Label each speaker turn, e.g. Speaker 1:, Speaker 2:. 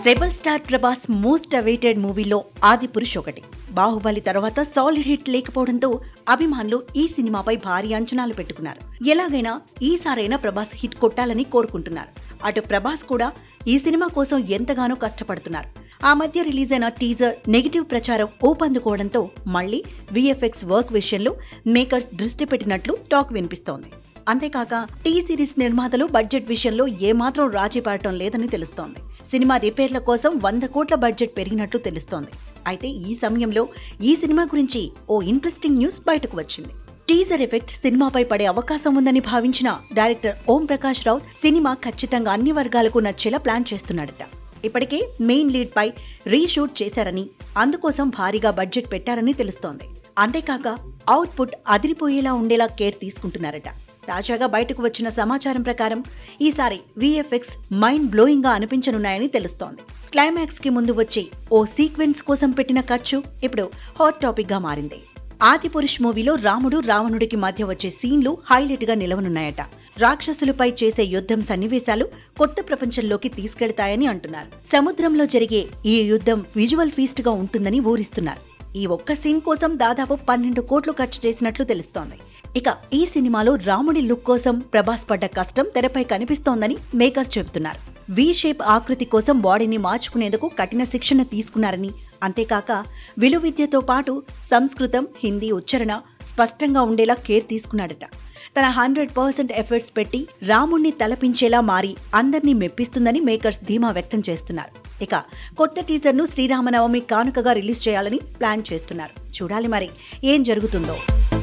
Speaker 1: rebel star Prabhas most awaited మూవీలో ఆది పురుష్ ఒకటి బాహుబలి తర్వాత సాలిడ్ హిట్ లేకపోవడంతో అభిమానులు ఈ సినిమాపై భారీ అంచనాలు పెట్టుకున్నారు ఎలాగైనా ఈసారైనా ప్రభాస్ హిట్ కొట్టాలని కోరుకుంటున్నారు అటు ప్రభాస్ కూడా ఈ సినిమా కోసం ఎంతగానో కష్టపడుతున్నారు ఆ మధ్య రిలీజ్ అయిన టీజర్ నెగిటివ్ ప్రచారం ఊపందుకోవడంతో మళ్ళీ విఎఫ్ఎక్స్ వర్క్ విషయంలో మేకర్స్ దృష్టి పెట్టినట్లు టాక్ వినిపిస్తోంది అంతేకాక టీ సిరీస్ నిర్మాతలు బడ్జెట్ విషయంలో ఏమాత్రం రాజీ పడటం లేదని తెలుస్తోంది సినిమా రిపేర్ల కోసం వంద కోట్ల బడ్జెట్ పెరిగినట్లు తెలుస్తోంది అయితే ఈ సమయంలో ఈ సినిమా గురించి ఓ ఇంట్రెస్టింగ్ న్యూస్ బయటకు వచ్చింది టీజర్ ఎఫెక్ట్ సినిమాపై పడే అవకాశం ఉందని భావించిన డైరెక్టర్ ఓం ప్రకాష్ రావు సినిమా ఖచ్చితంగా అన్ని వర్గాలకు నచ్చేలా ప్లాన్ చేస్తున్నాడట ఇప్పటికే మెయిన్ లీడ్ పై రీషూట్ చేశారని అందుకోసం భారీగా బడ్జెట్ పెట్టారని తెలుస్తోంది అంతేకాక అవుట్పుట్ అదిరిపోయేలా ఉండేలా కేర్ తీసుకుంటున్నారట తాజాగా బయటకు వచ్చిన సమాచారం ప్రకారం ఈసారి విఎఫ్ఎక్స్ మైండ్ బ్లోయింగ్ గా అనిపించనున్నాయని తెలుస్తోంది క్లైమాక్స్ కి ముందు వచ్చే ఓ సీక్వెన్స్ కోసం పెట్టిన ఖర్చు ఇప్పుడు హాట్ టాపిక్ గా మారింది ఆది పురుష్ మూవీలో రాముడు రావణుడికి మధ్య వచ్చే సీన్లు హైలైట్ గా నిలవనున్నాయట రాక్షసులపై చేసే యుద్ధం సన్నివేశాలు కొత్త ప్రపంచంలోకి తీసుకెళ్తాయని అంటున్నారు సముద్రంలో జరిగే ఈ యుద్ధం విజువల్ ఫీస్ట్ గా ఉంటుందని ఊరిస్తున్నారు ఈ ఒక్క సీన్ కోసం దాదాపు పన్నెండు కోట్లు ఖర్చు చేసినట్లు తెలుస్తోంది ఇక ఈ సినిమాలో రాముడి లుక్ కోసం ప్రభాస్ పడ్డ కష్టం తెరపై కనిపిస్తోందని మేకర్స్ చెబుతున్నారు వి షేప్ ఆకృతి కోసం బాడీని మార్చుకునేందుకు కఠిన శిక్షణ తీసుకున్నారని అంతేకాక విలువిద్యతో పాటు సంస్కృతం హిందీ ఉచ్చారణ స్పష్టంగా ఉండేలా కేర్ తీసుకున్నాడట తన హండ్రెడ్ పర్సెంట్ ఎఫర్ట్స్ పెట్టి రాముణ్ణి తలపించేలా మారి అందర్నీ మెప్పిస్తుందని మేకర్స్ ధీమా వ్యక్తం చేస్తున్నారు ఇక కొత్త టీజర్ను శ్రీరామనవమి కానుకగా రిలీజ్ చేయాలని ప్లాన్ చేస్తున్నారు చూడాలి మరి ఏం జరుగుతుందో